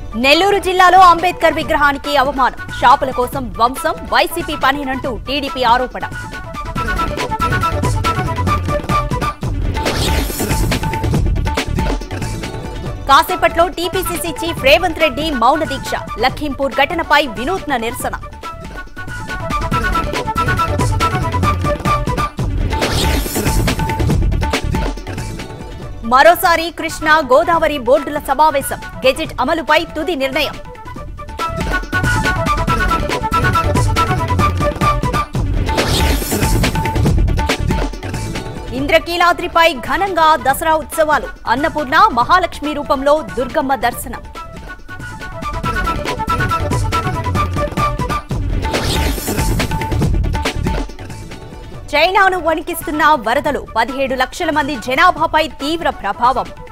నెల్లూరు జిల్లాలో అంబేద్కర్ విగ్రహానికి అవమానం షాపుల కోసం ధ్వంసం వైసీపీ పనేనంటూ టీడీపీ ఆరోపణ కాసేపట్లో టీపీసీసీ చీఫ్ రేవంత్ రెడ్డి మౌన దీక్ష లఖింపూర్ ఘటనపై వినూత్న నిరసన మరోసారి కృష్ణా గోదావరి బోర్డుల సమావేశం గెజెట్ అమలుపై తుది నిర్ణయం ఇంద్రకీలాద్రిపై ఘనంగా దసరా ఉత్సవాలు అన్నపూర్ణ మహాలక్ష్మి రూపంలో దుర్గమ్మ దర్శనం చైనాను వణికిస్తున్న వరదలు పదిహేడు లక్షల మంది జనాభాపై తీవ్ర ప్రభావం